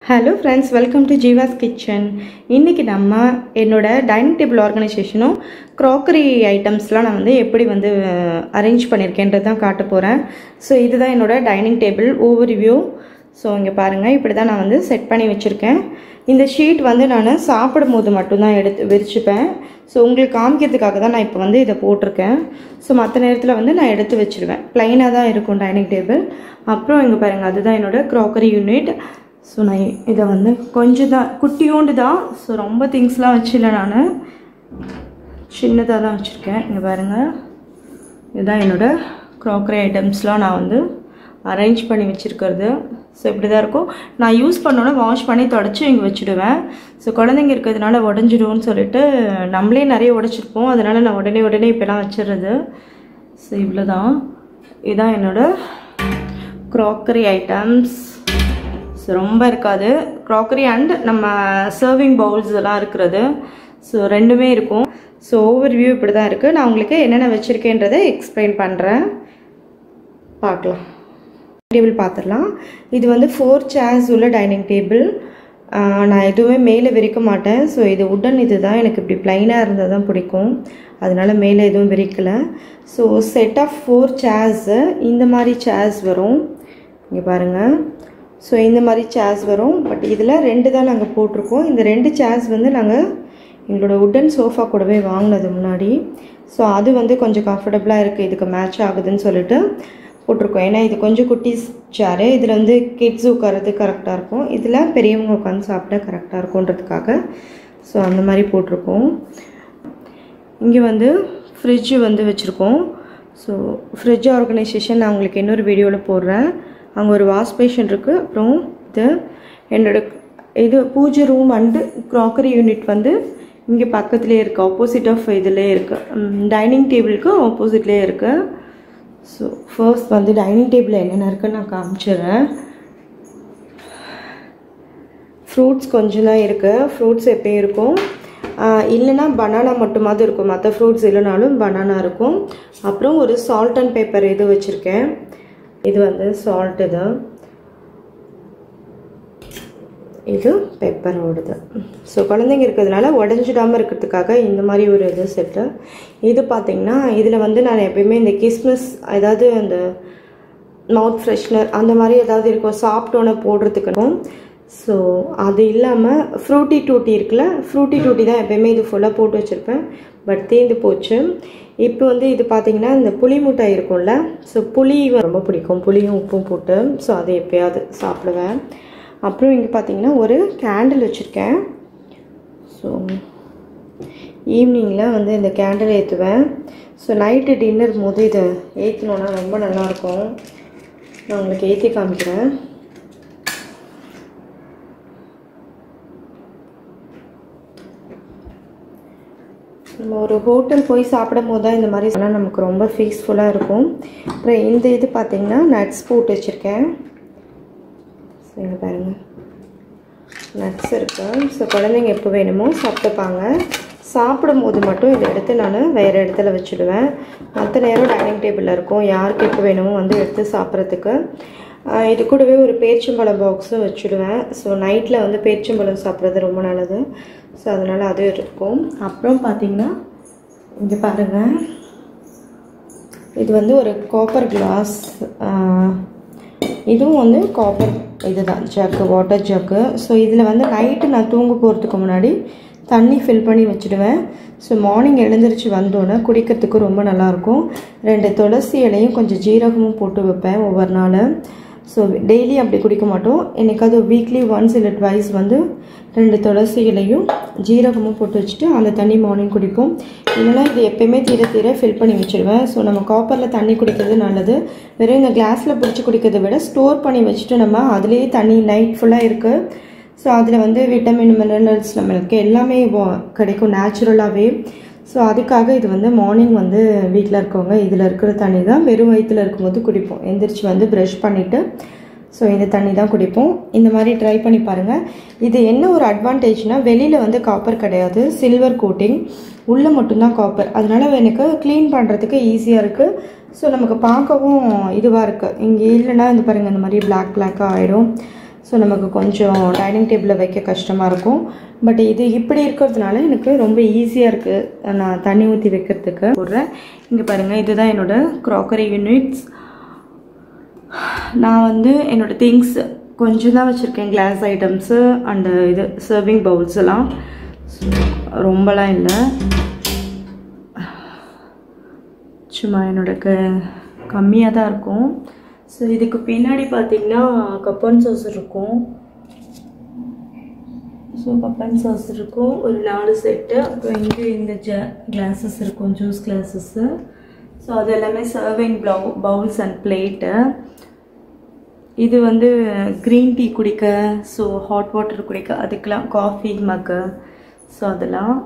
hello friends welcome to Jeeva's kitchen இன்றைக்கி நம்ம என்னோட டைனிங் டேபிள் ஆர்கனைசேஷனும் க்ராக்கரி ஐட்டம்ஸ்லாம் நான் வந்து எப்படி வந்து அரேஞ்ச் பண்ணியிருக்கேன்றது தான் காட்ட போகிறேன் ஸோ இதுதான் என்னோட dining table overview so இங்கே பாருங்கள் இப்படி தான் நான் வந்து செட் பண்ணி வச்சுருக்கேன் இந்த ஷீட் வந்து நான் சாப்பிடும் போது மட்டும்தான் எடுத்து விரிச்சுப்பேன் ஸோ உங்களுக்கு காமிக்கிறதுக்காக தான் நான் இப்போ வந்து இதை போட்டிருக்கேன் ஸோ மற்ற நேரத்தில் வந்து நான் எடுத்து வச்சுருவேன் ப்ளைனாக தான் இருக்கும் டைனிங் டேபிள் அப்புறம் இங்கே பாருங்கள் அதுதான் என்னோட க்ராக்கரி யூனிட் ஸோ நான் இதை வந்து கொஞ்சம் தான் குட்டியோண்டு தான் ஸோ ரொம்ப திங்ஸ்லாம் வச்சில்ல நான் சின்னதாக தான் வச்சுருக்கேன் இங்கே பாருங்கள் இதுதான் என்னோடய க்ராக்கரி ஐட்டம்ஸ்லாம் நான் வந்து அரேஞ்ச் பண்ணி வச்சுருக்கிறது ஸோ இப்படி தான் இருக்கும் நான் யூஸ் பண்ணோன்னே வாஷ் பண்ணி தொடச்சி இங்கே வச்சுடுவேன் ஸோ குழந்தைங்க இருக்கிறதுனால உடஞ்சிடும்னு சொல்லிட்டு நம்மளே நிறைய உடச்சிருப்போம் அதனால் நான் உடனே உடனே இப்போலாம் வச்சிடுறது ஸோ இவ்வளோ தான் இதுதான் என்னோடய க்ராக்கரி ஐட்டம்ஸ் ஸோ ரொம்ப இருக்காது க்ராக்கரி அண்ட் நம்ம சர்விங் பவுல்ஸ் எல்லாம் இருக்கிறது ஸோ ரெண்டுமே இருக்கும் ஸோ ஓவர் வியூ இப்படி தான் இருக்குது நான் உங்களுக்கு என்னென்ன வச்சுருக்கேன்றதை எக்ஸ்பிளைன் பண்ணுறேன் பார்க்கலாம் டேபிள் பார்த்துடலாம் இது வந்து ஃபோர் சேர்ஸ் உள்ள டைனிங் டேபிள் நான் எதுவுமே மேலே விரிக்க மாட்டேன் ஸோ இது உடன் இது தான் எனக்கு இப்படி ப்ளைனாக இருந்தால் தான் பிடிக்கும் அதனால் மேலே எதுவும் விரிக்கலை so set of four chairs இந்த மாதிரி சேர்ஸ் வரும் இங்கே பாருங்கள் ஸோ இந்த மாதிரி சேர்ஸ் வரும் பட் இதில் ரெண்டு தான் நாங்கள் போட்டிருக்கோம் இந்த ரெண்டு சேர்ஸ் வந்து நாங்கள் எங்களோட உட்டன் சோஃபா கூடவே வாங்கினது முன்னாடி ஸோ அது வந்து கொஞ்சம் கம்ஃபர்டபுளாக இருக்குது இதுக்கு மேட்ச் ஆகுதுன்னு சொல்லிட்டு போட்டிருக்கோம் ஏன்னா இது கொஞ்சம் குட்டி சேரு இதில் வந்து கிட்ஸ் உட்காரது கரெக்டாக இருக்கும் இதில் பெரியவங்க உட்காந்து சாப்பிட கரெக்டாக இருக்குன்றதுக்காக ஸோ அந்த மாதிரி போட்டிருக்கோம் இங்கே வந்து ஃப்ரிட்ஜு வந்து வச்சுருக்கோம் ஸோ ஃப்ரிட்ஜ் ஆர்கனைசேஷன் நான் உங்களுக்கு இன்னொரு வீடியோவில் போடுறேன் அங்கே ஒரு வாஷ் பேஷன் இருக்குது அப்புறம் இது என்னோட இது பூஜை ரூம் அண்டு க்ராக்கரி யூனிட் வந்து இங்கே பக்கத்துலேயே இருக்குது ஆப்போசிட் ஆஃப் இதிலே இருக்குது டைனிங் டேபிளுக்கு ஆப்போசிட்லேயே இருக்குது ஸோ ஃபர்ஸ்ட் வந்து டைனிங் டேபிள் என்னென்ன இருக்குன்னு நான் காமிச்சிடுறேன் ஃப்ரூட்ஸ் கொஞ்சம் தான் இருக்குது ஃப்ரூட்ஸ் எப்பயும் இருக்கும் இல்லைனா பனானா மட்டுமாவது இருக்கும் மற்ற ஃப்ரூட்ஸ் இல்லைனாலும் பனானா இருக்கும் அப்புறம் ஒரு சால்ட் அண்ட் பேப்பர் இது வச்சுருக்கேன் இது வந்து சால்ட் இது இது பெப்பரோடது ஸோ குழந்தைங்க இருக்கிறதுனால உடஞ்சிடாமல் இருக்கிறதுக்காக இந்த மாதிரி ஒரு இது செட்டு இது பார்த்திங்கன்னா இதில் வந்து நான் எப்பயுமே இந்த கிஸ்மிஸ் ஏதாவது அந்த மவுத் ஃப்ரெஷ்னர் அந்த மாதிரி ஏதாவது இருக்கும் சாப்பிட்டோன்னே போடுறதுக்கும் ஸோ அது இல்லாமல் ஃப்ரூட்டி டூட்டி இருக்குல்ல ஃப்ரூட்டி டூட்டி தான் எப்பயுமே இது ஃபுல்லாக போட்டு வச்சுருப்பேன் பட் தீர்ந்து போச்சு இப்போ வந்து இது பார்த்திங்கன்னா இந்த புளி மிட்டாய் இருக்கும்ல ஸோ புளி ரொம்ப பிடிக்கும் புளியும் உப்பும் போட்டு ஸோ அது எப்போயாவது சாப்பிடுவேன் அப்புறம் இங்கே பார்த்தீங்கன்னா ஒரு கேண்டில் வச்சுருக்கேன் ஸோ ஈவினிங்கில் வந்து இந்த கேண்டில் ஏற்றுவேன் ஸோ நைட்டு டின்னர் போது இதை ஏற்றினோன்னா ரொம்ப நல்லாயிருக்கும் நான் உங்களுக்கு ஏற்றி காமிக்கிறேன் நம்ம ஒரு ஹோட்டல் போய் சாப்பிடும் போது தான் இந்த மாதிரி சொன்னால் நமக்கு ரொம்ப பீஸ்ஃபுல்லாக இருக்கும் அப்புறம் இந்த இது பார்த்திங்கன்னா நட்ஸ் போட்டு வச்சுருக்கேன் ஸோ இங்கே பாருங்கள் நட்ஸ் இருக்குது ஸோ குழந்தைங்க எப்போ வேணுமோ சாப்பிட்டுப்பாங்க சாப்பிடும் போது மட்டும் இதை எடுத்து நான் வேறு இடத்துல வச்சுடுவேன் மற்ற நேரம் டைனிங் டேபிளில் இருக்கும் யாருக்கு எப்போ வேணுமோ வந்து எடுத்து சாப்பிட்றதுக்கு இது கூடவே ஒரு பேரிச்சம்பழம் பாக்ஸும் வச்சுடுவேன் ஸோ நைட்டில் வந்து பேரிச்சம்பழம் சாப்பிட்றது ரொம்ப நல்லது ஸோ அதனால் அது இருக்கும் அப்புறம் பார்த்திங்கன்னா இங்கே பாருங்கள் இது வந்து ஒரு காப்பர் கிளாஸ் இதுவும் வந்து காப்பர் இதுதான் ஜக்கு வாட்டர் ஜக்கு ஸோ இதில் வந்து நைட்டு நான் தூங்க போகிறதுக்கு முன்னாடி தண்ணி ஃபில் பண்ணி வச்சுடுவேன் ஸோ மார்னிங் எழுந்திரிச்சு வந்தோன்னே குடிக்கிறதுக்கு ரொம்ப நல்லாயிருக்கும் ரெண்டு துளசி இலையும் கொஞ்சம் ஜீரகமும் போட்டு வைப்பேன் ஒவ்வொரு நாள் ஸோ டெய்லி அப்படி குடிக்க மாட்டோம் என்னைக்காவது வீக்லி ஒன்ஸ் இல்லை ட்வைஸ் வந்து ரெண்டு துளசி இலையும் ஜீரகமும் போட்டு வச்சுட்டு அந்த தண்ணி மார்னிங் குடிப்போம் இல்லைனா இது எப்பயுமே தீர தீர ஃபில் பண்ணி வச்சுருவேன் ஸோ நம்ம காப்பரில் தண்ணி குடிக்கிறது நல்லது வெறும் இந்த கிளாஸில் பிடிச்சி குடிக்கிறத விட ஸ்டோர் பண்ணி வச்சுட்டு நம்ம அதுலேயே தண்ணி நைட் ஃபுல்லாக இருக்குது ஸோ அதில் வந்து விட்டமின் மினரல்ஸ் நம்மளுக்கு எல்லாமே கிடைக்கும் நேச்சுரலாகவே ஸோ அதுக்காக இது வந்து மார்னிங் வந்து வீட்டில் இருக்கவங்க இதில் இருக்கிற தண்ணி தான் வெறும் வயிற்றில் இருக்கும்போது குடிப்போம் எந்திரிச்சு வந்து ப்ரஷ் பண்ணிவிட்டு ஸோ இந்த தண்ணி தான் குடிப்போம் இந்த மாதிரி ட்ரை பண்ணி பாருங்கள் இது என்ன ஒரு அட்வான்டேஜ்னால் வெளியில் வந்து காப்பர் கிடையாது சில்வர் கோட்டிங் உள்ளே மட்டும்தான் காப்பர் அதனால் எனக்கு க்ளீன் பண்ணுறதுக்கு ஈஸியாக இருக்குது ஸோ நமக்கு பார்க்கவும் இதுவாக இருக்குது இங்கே இல்லைன்னா இந்த பாருங்கள் இந்த மாதிரி பிளாக் பிளாக்காக ஆகிடும் ஸோ நமக்கு கொஞ்சம் டைனிங் டேபிளில் வைக்க கஷ்டமாக இருக்கும் பட் இது இப்படி இருக்கிறதுனால எனக்கு ரொம்ப ஈஸியாக இருக்குது நான் தண்ணி ஊற்றி வைக்கிறதுக்கு போடுறேன் இங்கே பாருங்கள் இதுதான் என்னோடய க்ராக்கரி யூனிட்ஸ் நான் வந்து என்னோடய திங்ஸ் கொஞ்சம் தான் வச்சுருக்கேன் கிளாஸ் ஐட்டம்ஸு அண்டு இது சர்விங் பவுல்ஸ் எல்லாம் ரொம்பலாம் இல்லை சும்மா என்னோட க கம்மியாக தான் இருக்கும் ஸோ இதுக்கு பின்னாடி பார்த்தீங்கன்னா கப்பன் சாஸ் இருக்கும் ஸோ கப்பன் சாஸ் இருக்கும் ஒரு நாலு செட்டு அப்புறம் இங்கே இந்த ஜ கிளாஸஸ் இருக்கும் ஜூஸ் கிளாஸஸ்ஸு ஸோ அது எல்லாமே சர்விங் ப்ளவு பவுல்ஸ் அண்ட் பிளேட்டு இது வந்து க்ரீன் டீ குடிக்க ஸோ ஹாட் வாட்டர் குடிக்க அதுக்கெலாம் காஃபி மக்கு ஸோ அதெல்லாம்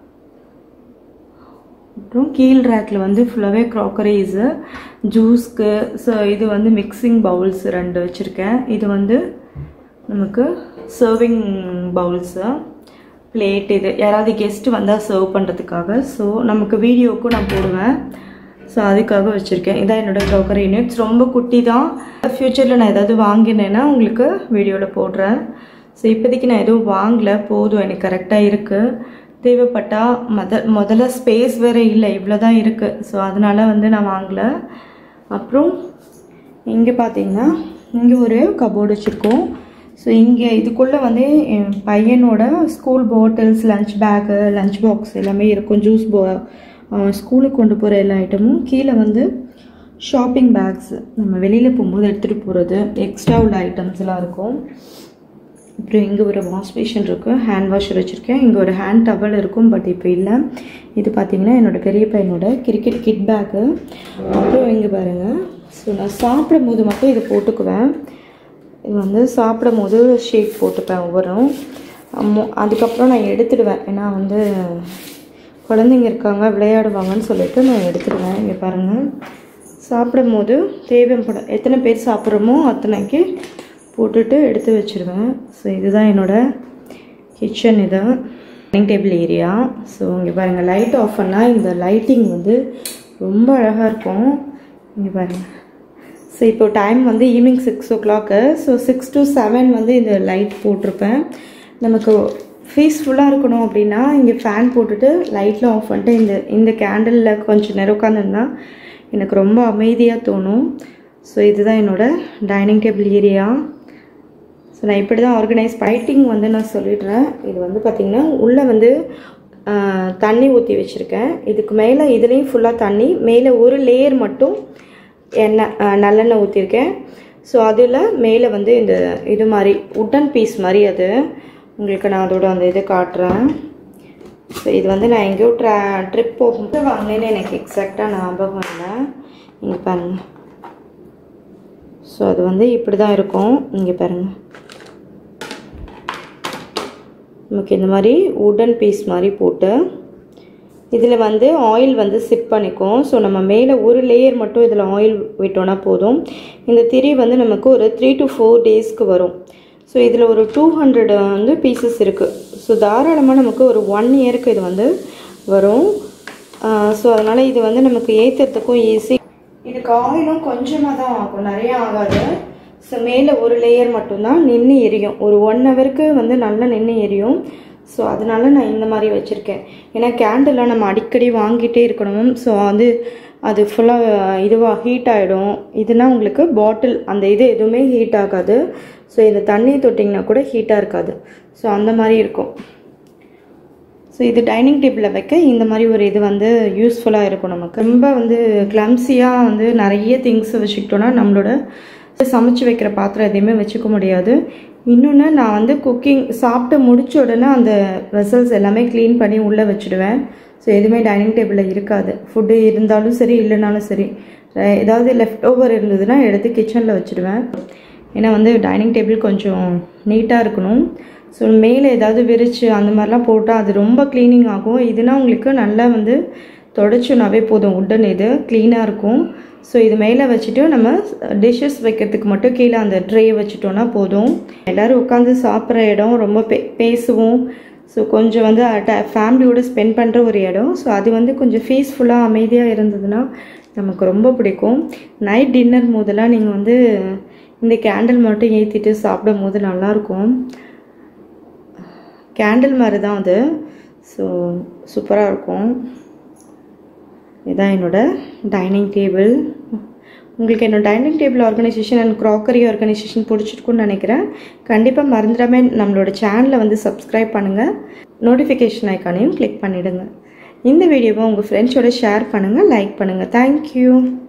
அப்புறம் கீழ் ரேக்கில் வந்து ஃபுல்லாகவே க்ராக்கரிஸு ஜூஸ்க்கு ஸோ இது வந்து மிக்சிங் பவுல்ஸ் ரெண்டு வச்சுருக்கேன் இது வந்து நமக்கு சர்விங் பவுல்ஸு பிளேட் இது யாராவது கெஸ்ட்டு வந்தால் சர்வ் பண்ணுறதுக்காக ஸோ நமக்கு வீடியோவுக்கும் நான் போடுவேன் ஸோ அதுக்காக வச்சுருக்கேன் இதான் என்னோடய க்ரோக்கரி யூனிட்ஸ் ரொம்ப குட்டி தான் ஃப்யூச்சரில் நான் ஏதாவது வாங்கினேன்னா உங்களுக்கு வீடியோவில் போடுறேன் ஸோ இப்போதைக்கு நான் எதுவும் வாங்கலை போதும் எனக்கு கரெக்டாக இருக்குது தேவைப்பட்டால் மொத முதல்ல ஸ்பேஸ் வேறு இல்லை இவ்வளோ தான் இருக்குது ஸோ அதனால் வந்து நான் வாங்கலை அப்புறம் இங்கே பார்த்தீங்கன்னா இங்கே ஒரு கபோர்டு வச்சுருக்கோம் ஸோ இங்கே இதுக்குள்ளே வந்து என் பையனோட school bottles lunch bag lunch box எல்லாமே இருக்கும் ஜூஸ் போ ஸ்கூலுக்கு கொண்டு போகிற எல்லா ஐட்டமும் கீழே வந்து ஷாப்பிங் பேக்ஸ் நம்ம வெளியில் போகும்போது எடுத்துகிட்டு போகிறது எக்ஸ்ட்ரா உள்ள ஐட்டம்ஸ்லாம் இருக்கும் அப்புறம் இங்கே ஒரு வாஷ் பேஷன் இருக்குது ஹேண்ட் வாஷர் வச்சுருக்கேன் இங்கே ஒரு ஹேண்ட் டவல் இருக்கும் பட் இப்போ இல்லை இது பார்த்திங்கன்னா என்னோடய பெரிய பையனோட கிரிக்கெட் கிட் பேக்கு அப்புறம் இங்கே பாருங்கள் ஸோ நான் சாப்பிடும் போது மட்டும் இதை போட்டுக்குவேன் இது வந்து சாப்பிடும் போது ஷேக் போட்டுப்பேன் ஒவ்வொரும் அதுக்கப்புறம் நான் எடுத்துடுவேன் ஏன்னா வந்து குழந்தைங்க இருக்காங்க விளையாடுவாங்கன்னு சொல்லிட்டு நான் எடுத்துடுவேன் இங்கே பாருங்கள் சாப்பிடும் போது தேவைப்படும் எத்தனை பேர் சாப்பிட்றோமோ அத்தனைக்கு போட்டுட்டு எடுத்து வச்சுருவேன் ஸோ இதுதான் என்னோடய கிச்சன் இது டைனிங் டேபிள் ஏரியா ஸோ இங்கே பாருங்கள் லைட் ஆஃப் பண்ணால் இந்த லைட்டிங் வந்து ரொம்ப அழகாக இருக்கும் இங்கே பாருங்கள் ஸோ இப்போ டைம் வந்து evening six o'clock so six to seven வந்து இந்த லைட் போட்டிருப்பேன் நமக்கு பீஸ்ஃபுல்லாக இருக்கணும் அப்படின்னா இங்கே ஃபேன் போட்டுட்டு லைட்டில் ஆஃப் பண்ணிட்டு இந்த இந்த கேண்டலில் கொஞ்சம் நேரம் உட்காந்துருந்தா எனக்கு ரொம்ப அமைதியாக தோணும் ஸோ இதுதான் என்னோடய டைனிங் டேபிள் ஏரியா ஸோ நான் இப்படி தான் ஆர்கனைஸ் லைட்டிங் வந்து நான் சொல்லிடுறேன் இது வந்து பார்த்திங்கன்னா உள்ளே வந்து தண்ணி ஊற்றி வச்சுருக்கேன் இதுக்கு மேலே இதுலேயும் ஃபுல்லாக தண்ணி மேலே ஒரு லேயர் மட்டும் எண்ணெய் நல்லெண்ணெய் ஊற்றிருக்கேன் ஸோ அதில் மேலே வந்து இந்த இது மாதிரி உட்டன் பீஸ் மாதிரி அது உங்களுக்கு நான் அதோட அந்த இது காட்டுறேன் ஸோ இது வந்து நான் எங்கேயோ ட்ரா ட்ரிப் போகும்போது வாங்கினேன்னு எனக்கு எக்ஸாக்டாக ஞாபகம் இல்லை இங்கே பாருங்கள் ஸோ அது வந்து இப்படி தான் இருக்கும் இங்கே பாருங்கள் நமக்கு இந்த மாதிரி உடன் பீஸ் மாதிரி போட்டு இதில் வந்து ஆயில் வந்து சிப் பண்ணிக்கும் ஸோ நம்ம மேலே ஒரு லேயர் மட்டும் இதில் ஆயில் விட்டோன்னா போதும் இந்த திரி வந்து நமக்கு ஒரு த்ரீ டு ஃபோர் டேஸ்க்கு வரும் ஸோ இதில் ஒரு டூ ஹண்ட்ரட் வந்து பீசஸ் இருக்குது ஸோ தாராளமாக நமக்கு ஒரு ஒன் இயருக்கு இது வந்து வரும் ஸோ அதனால் இது வந்து நமக்கு ஏற்றுறதுக்கும் ஈஸி இதுக்கு ஆயிலும் கொஞ்சமாக தான் ஆகும் நிறைய ஆகாது ஸோ மேலே ஒரு லேயர் மட்டும்தான் நின்று எரியும் ஒரு ஒன் ஹவருக்கு வந்து நல்லா நின்று எரியும் ஸோ அதனால நான் இந்த மாதிரி வச்சுருக்கேன் ஏன்னா கேண்டெல்லாம் நம்ம அடிக்கடி வாங்கிட்டே இருக்கணும் ஸோ வந்து அது ஃபுல்லாக இதுவாக ஹீட் ஆகிடும் இதுனா உங்களுக்கு பாட்டில் அந்த இது எதுவுமே ஹீட் ஆகாது ஸோ இந்த தண்ணி தொட்டிங்கன்னா கூட ஹீட்டாக இருக்காது ஸோ அந்த மாதிரி இருக்கும் ஸோ இது டைனிங் டேபிளில் வைக்க இந்த மாதிரி ஒரு இது வந்து யூஸ்ஃபுல்லாக இருக்கும் நமக்கு ரொம்ப வந்து கிளம்ஸியாக வந்து நிறைய திங்ஸ் வச்சுக்கிட்டோன்னா நம்மளோட சமைச்சு வைக்கிற பாத்திரம் எதையுமே வச்சுக்க முடியாது இன்னொன்று நான் வந்து குக்கிங் சாப்பிட்டு முடிச்ச உடனே அந்த வெசல்ஸ் எல்லாமே க்ளீன் பண்ணி உள்ளே வச்சுடுவேன் ஸோ எதுவுமே டைனிங் டேபிளில் இருக்காது ஃபுட்டு இருந்தாலும் சரி இல்லைனாலும் சரி ஏதாவது லெஃப்ட் ஓவர் இருந்ததுன்னா எடுத்து கிச்சனில் வச்சுடுவேன் ஏன்னா வந்து டைனிங் டேபிள் கொஞ்சம் நீட்டாக இருக்கணும் ஸோ மேலே ஏதாவது விரிச்சு அந்த மாதிரிலாம் போட்டால் அது ரொம்ப க்ளீனிங் ஆகும் இதுனா உங்களுக்கு நல்லா வந்து தொடச்சோன்னாவே போதும் உட்டன் இது க்ளீனாக இருக்கும் ஸோ இது மேலே வச்சுட்டு நம்ம டிஷ்ஷஸ் வைக்கிறதுக்கு மட்டும் கீழே அந்த ட்ரே வச்சுட்டோன்னா போதும் எல்லோரும் உட்காந்து சாப்பிட்ற இடம் ரொம்ப பே பேசுவோம் ஸோ கொஞ்சம் வந்து ஃபேமிலியோடு ஸ்பெண்ட் பண்ணுற ஒரு இடம் ஸோ அது வந்து கொஞ்சம் பீஸ்ஃபுல்லாக அமைதியாக இருந்ததுன்னா நமக்கு ரொம்ப பிடிக்கும் நைட் டின்னர் போதெல்லாம் நீங்கள் வந்து இந்த கேண்டில் மட்டும் ஏற்றிட்டு சாப்பிடும் போது நல்லாயிருக்கும் கேண்டில் மாதிரி தான் அது ஸோ சூப்பராக இருக்கும் இதான் என்னோட டைனிங் டேபிள் உங்களுக்கு என்னோட dining table organisation and crockery organisation பிடிச்சிருக்குன்னு நினைக்கிறேன் கண்டிப்பாக மறந்துடாமல் நம்மளோட சேனலை வந்து சப்ஸ்கிரைப் பண்ணுங்கள் நோட்டிஃபிகேஷன் ஐக்கானையும் கிளிக் பண்ணிவிடுங்க இந்த வீடியோவை உங்கள் ஃப்ரெண்ட்ஸோட ஷேர் பண்ணுங்கள் லைக் பண்ணுங்கள் தேங்க்யூ